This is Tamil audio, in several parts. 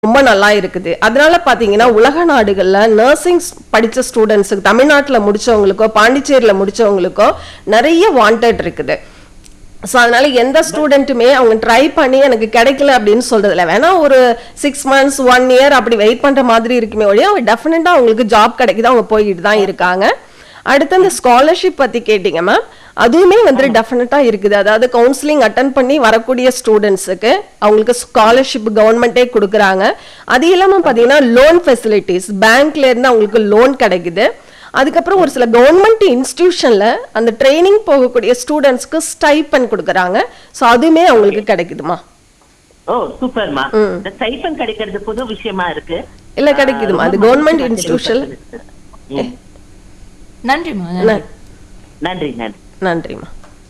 ரொம்ப நல்லா இருக்குது அதனால பாத்தீங்கன்னா உலக நாடுகள்ல நர்சிங் படிச்ச ஸ்டூடெண்ட்ஸுக்கு தமிழ்நாட்டுல முடிச்சவங்களுக்கோ பாண்டிச்சேரியில முடிச்சவங்களுக்கோ நிறைய வாண்டட் இருக்குது ஸோ அதனால எந்த ஸ்டூடெண்ட்டுமே அவங்க ட்ரை பண்ணி எனக்கு கிடைக்கல அப்படின்னு சொல்றதுல வேணா ஒரு சிக்ஸ் மந்த்ஸ் ஒன் இயர் அப்படி வெயிட் பண்ற மாதிரி இருக்குமே ஒழிய அவங்க டெஃபினட்டா அவங்களுக்கு ஜாப் கிடைக்குது அவங்க போயிட்டு தான் இருக்காங்க அடுத்து அந்த ஸ்காலர்ஷிப் பத்தி கேட்டீங்க மேம் அதுவுமே வந்து டெஃபினட்டா இருக்குது அதாவது கவுன்சிலிங் அட்டன் பண்ணி வரக்கூடிய ஸ்டூடெண்ட்ஸுக்கு அவங்களுக்கு ஸ்காலர்ஷிப் கவர்மெண்ட்டே கொடுக்குறாங்க அது இல்லாம பாத்தீங்கன்னா லோன் ஃபெசிலிட்டிஸ் பேங்க்ல இருந்து அவங்களுக்கு லோன் கிடைக்குது அதுக்கப்புறம் ஒரு சில கவர்மெண்ட் இன்ஸ்டிடியூஷன்ல அந்த ட்ரைனிங் போகக்கூடிய ஸ்டூடெண்ட்ஸ்க்கு ஸ்டைப்பன் கொடுக்குறாங்க ஸோ அதுவுமே அவங்களுக்கு கிடைக்குதுமா ஓ சூப்பர்மா இந்த ஸ்டைபன் கிடைக்கிறது புது விஷயமா இருக்கு இல்ல கிடைக்குதுமா அது ரொம்ப கவர்மெண்ட் மகிழ்ச்சி இன்ஸ்டிடியூஷன் ம். நன்றிம்மா நன்றி நன்றி நன்றி நன்றிம்மா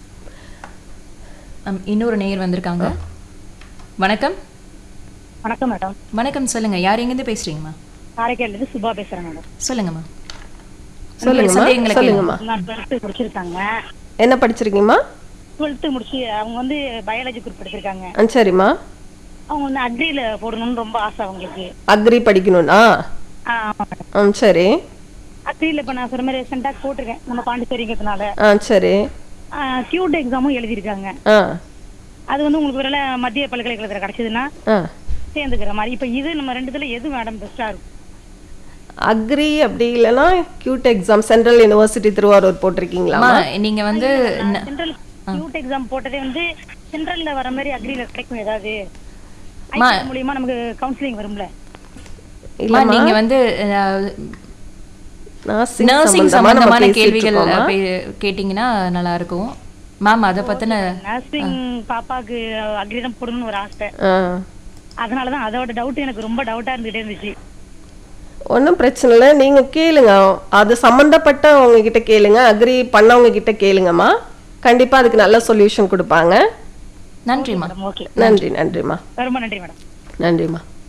ஆம், இன்னொரு நேயர் வந்திருக்காங்க வணக்கம் வணக்கம் மேடம் வணக்கம் சொல்லுங்க யார் எங்கேருந்து பேசுறீங்கம்மா காரைக்காலிலிருந்து சுபா பேசுறேன் மேடம் சொல்லுங்கம்மா சொல்லுங்கம்மா சந்தேகங்களை சொல்லுங்கம்மா நான் டுவெல்த்து முடிச்சிருக்காங்க என்ன படிச்சிருக்கீங்கம்மா டுவெல்த்து முடிச்சு அவங்க வந்து பயாலஜி குரூப் எடுத்திருக்காங்க ஆ சரிம்மா அவங்க வந்து அக்ரியில போடணும்னு ரொம்ப ஆசை அவங்களுக்கு அக்ரி படிக்கணும்னா ஆ, ஆமா மேடம் ம் சரி அக்ரியில இப்ப நான் சொன்ன மாதிரி ரீசெண்டா போட்டிருக்கேன் நம்ம பாண்டிச்சேரிங்கிறதுனால ஆ சரி கியூட் எக்ஸாமும் எழுதியிருக்காங்க ஆ அது வந்து உங்களுக்கு ஒருவேளை மத்திய பல்கலைக்கழகத்துல கிடைச்சதுன்னா ஆ சேர்ந்துக்கிற மாதிரி இப்ப இது நம்ம ரெண்டுத்துல எது மேடம் பெஸ்டா இருக்கும் அக்ரி அப்படி இல்லைன்னா CUET exam central university Thiruvarur போட்டிருக்கீங்களா அம்மா நீங்க வந்து ந- சென்ட்ரல் கியூட் எக்ஸாம் போட்டதே வந்து சென்ட்ரல்ல வர மாதிரி அக்ரியில கிடைக்கும் ஏதாவது மா- ICT மூலியமா நமக்கு கவுன்சிலிங் வரும்ல அம்மா, இல்லம்மா நீங்க வந்து அஹ், நர்சிங் நர்சிங் சம்பந்தமா நம்ம சம்பந்தமான பேசிட்டு கேள்விகள் இருக்கோம்மா. பே- கேட்டீங்கன்னா நல்லா இருக்கும் மேம் அதை பத்தின நர்சிங் பாப்பாக்கு அக்ரி தான் போடணும்னு ஒரு ஆசை ஆ அதனாலதான் அதோட டவுட் எனக்கு ரொம்ப டவுட்டா இருந்துட்டே இருந்துச்சு ஒன்றும் பிரச்சனை இல்லை நீங்க கேளுங்க அது சம்மந்தப்பட்டவங்க கிட்ட கேளுங்க அக்ரி பண்ணவங்க கிட்ட கேளுங்கம்மா கண்டிப்பா அதுக்கு நல்ல சொல்யூஷன் கொடுப்பாங்க நன்றிம்மா ஓகே நன்றி நன்றிம்மா ரொம்ப நன்றி மேடம் நன்றிம்மா